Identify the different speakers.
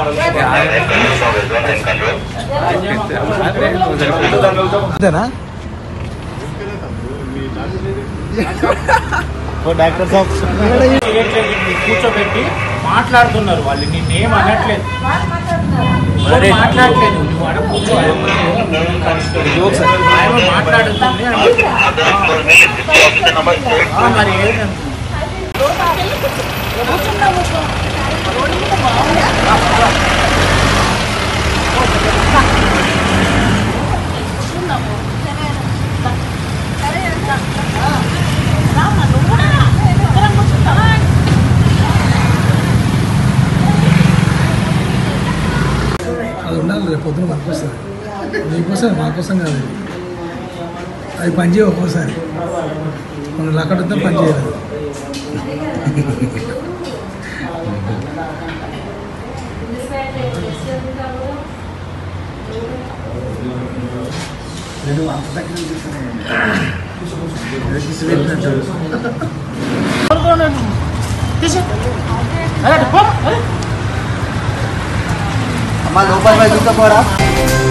Speaker 1: అంతేనా డాక్టర్ సాబ్
Speaker 2: కూర్చోబెట్టి మాట్లాడుతున్నారు వాళ్ళు నిన్నేం అనట్లేదు ఎవరు మాట్లాడలేదు నువ్వు ఆడ కూర్చో ఆయన మాట్లాడుతుంది అని ఆ, మరి ఏంటంటే
Speaker 1: అది ఉండాలి రేపు పొద్దున మనకు వస్తుంది మీకోసం మా కోసం కాదు అది. అది పని చేయవు ఒక్కోసారి మనం లక్కడితే పని చేయలేదు
Speaker 2: అమ్మా లోపల పోయి చూసుకోరా